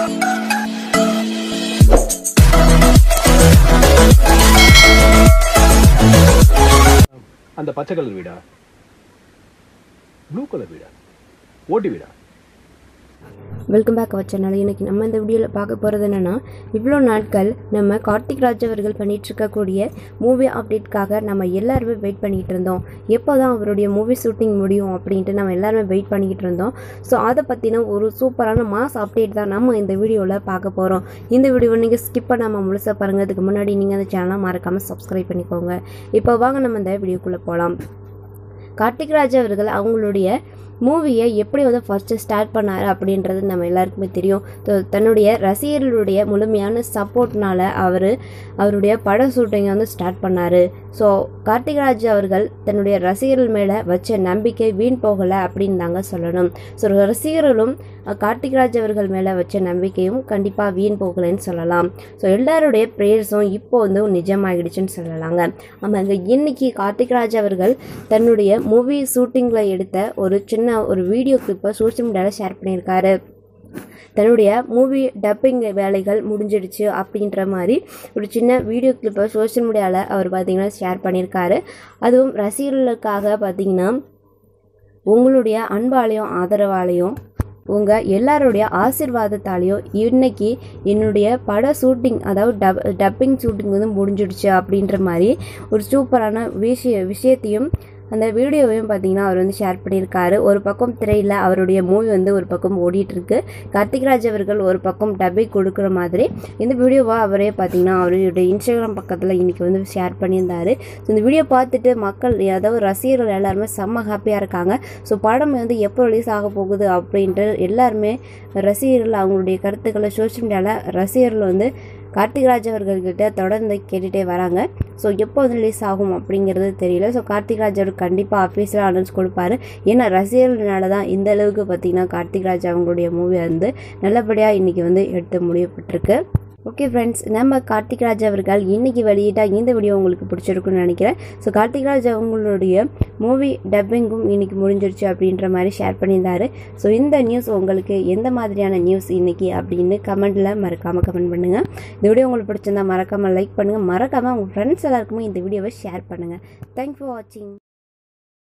அந்த பச்சை கலர் வீடா ப்ளூ கலர் வீடா ஓட்டு வீடா வெல்கம் பேக் அவர் சேனல் இன்னைக்கு நம்ம இந்த வீடியோவில் பார்க்க போகிறது என்னென்னா இவ்வளோ நாட்கள் நம்ம கார்த்திக் ராஜ் அவர்கள் பண்ணிட்டு இருக்கக்கூடிய மூவி அப்டேட்காக நம்ம எல்லாருமே வெயிட் பண்ணிக்கிட்டு இருந்தோம் எப்போ தான் அவருடைய மூவி ஷூட்டிங் முடியும் அப்படின்ட்டு நம்ம எல்லாருமே வெயிட் பண்ணிக்கிட்டு இருந்தோம் ஸோ அதை பற்றின ஒரு சூப்பரான மாஸ் அப்டேட் தான் நம்ம இந்த வீடியோவில் பார்க்க போகிறோம் இந்த வீடியோவை நீங்கள் ஸ்கிப் பண்ணாமல் முழுசாக பாருங்கள் அதுக்கு முன்னாடி நீங்கள் அந்த சேனலை மறக்காமல் சப்ஸ்கிரைப் பண்ணிக்கோங்க இப்போ வாங்க நம்ம இந்த வீடியோக்குள்ளே போகலாம் கார்த்திக் ராஜ் அவர்கள் அவங்களுடைய மூவியை எப்படி வந்து ஃபஸ்ட்டு ஸ்டார்ட் பண்ணார் அப்படின்றது நம்ம எல்லாருக்குமே தெரியும் த- தன்னுடைய ரசிகர்களுடைய முழுமையான சப்போர்ட்னால அவர் அவருடைய பட ஷூட்டிங்கை வந்து ஸ்டார்ட் பண்ணார் ஸோ கார்த்திக் ராஜ் அவர்கள் தன்னுடைய ரசிகர்கள் மேலே வச்ச நம்பிக்கை வீண் போகலை அப்படின்னு தாங்க சொல்லணும் ஸோ ரசிகர்களும் அஹ், கார்த்திக் ராஜ் அவர்கள் மேலே வச்ச நம்பிக்கையும் கண்டிப்பாக வீண் போகலைன்னு சொல்லலாம் ஸோ எல்லாருடைய ப்ரேயர்ஸும் இப்போ வந்து நிஜமாகிடுச்சுன்னு சொல்லலாங்க ஆமாங்க இன்னைக்கு கார்த்திக் ராஜ் அவர்கள் தன்னுடைய மூவி ஷூட்டிங்கில் எடுத்த ஒரு சின்ன ஒரு வீடியோ கிளிப்பை சோஷியல் மீடியாவில் ஷேர் பண்ணியிருக்காரு தன்னுடைய மூவி டப்பிங் வேலைகள் முடிஞ்சிடுச்சு அப்படின்ற மாதிரி ஒரு சின்ன வீடியோ கிளிப்பை சோஷியல் மீடியாவில் அவர் பார்த்தீங்கன்னா ஷேர் பண்ணியிருக்காரு அதுவும் ரசிகர்களுக்காக பார்த்தீங்கன்னா உங்களுடைய அன்பாலையும் ஆதரவாலையும் உங்கள் எல்லாருடைய ஆசிர்வாதத்தாலையும் இன்னைக்கு என்னுடைய பட ஷூட்டிங் அதாவது டப் டப்பிங் ஷூட்டிங் வந்து முடிஞ்சிடுச்சு அப்படின்ற மாதிரி ஒரு சூப்பரான விஷய விஷயத்தையும் அந்த வீடியோவையும் பார்த்தீங்கன்னா அவர் வந்து ஷேர் பண்ணியிருக்காரு ஒரு பக்கம் திரையில் அவருடைய மூவி வந்து ஒரு பக்கம் ஓடிட்டு இருக்கு கார்த்திக் ராஜ் அவர்கள் ஒரு பக்கம் டப்பிங் கொடுக்குற மாதிரி இந்த வீடியோவை அவரே பார்த்தீங்கன்னா அவருடைய இன்ஸ்டாகிராம் பக்கத்தில் இன்னைக்கு வந்து ஷேர் பண்ணியிருந்தாரு ஸோ இந்த வீடியோ பார்த்துட்டு மக்கள் அதாவது ரசிகர்கள் எல்லாருமே செம்ம ஹாப்பியாக இருக்காங்க ஸோ படம் வந்து எப்போ ரிலீஸ் ஆக போகுது அப்படின்ட்டு எல்லாருமே ரசிகர்கள் அவங்களுடைய கருத்துக்களை சோஷியல் மீடியாவில் ரசிகர்கள் வந்து கார்த்திக் ராஜ் அவர்கள்கிட்ட தொடர்ந்து கேட்டுகிட்டே வராங்க ஸோ எப்போ வந்து ரிலீஸ் ஆகும் அப்படிங்கிறது தெரியல ஸோ கார்த்திக் ராஜ் அவர் கண்டிப்பாக அஃபீஸில் அனௌன்ஸ் கொடுப்பாரு ஏன்னா ரசிகர்களால தான் இந்த அளவுக்கு பார்த்தீங்கன்னா கார்த்திக் ராஜ் அவங்களுடைய மூவி வந்து நல்லபடியாக இன்றைக்கி வந்து எடுத்து முடியப்பட்டிருக்கு ஓகே ஃப்ரெண்ட்ஸ் நம்ம கார்த்திக் ராஜ் அவர்கள் இன்னைக்கு வெளியிட்ட இந்த வீடியோ உங்களுக்கு பிடிச்சிருக்குன்னு நினைக்கிறேன் ஸோ கார்த்திக் ராஜ் அவங்களுடைய மூவி டப்பிங்கும் இன்னைக்கு முடிஞ்சிருச்சு அப்படின்ற மாதிரி ஷேர் பண்ணியிருந்தாரு ஸோ இந்த நியூஸ் உங்களுக்கு எந்த மாதிரியான நியூஸ் இன்னைக்கு அப்படின்னு கமெண்ட்டில் மறக்காமல் கமெண்ட் பண்ணுங்கள் இந்த வீடியோ உங்களுக்கு பிடிச்சிருந்தா மறக்காமல் லைக் பண்ணுங்கள் மறக்காமல் உங்கள் ஃப்ரெண்ட்ஸ் எல்லாருக்குமே இந்த வீடியோவை ஷேர் பண்ணுங்கள் தேங்க்ஸ் ஃபார் வாட்சிங்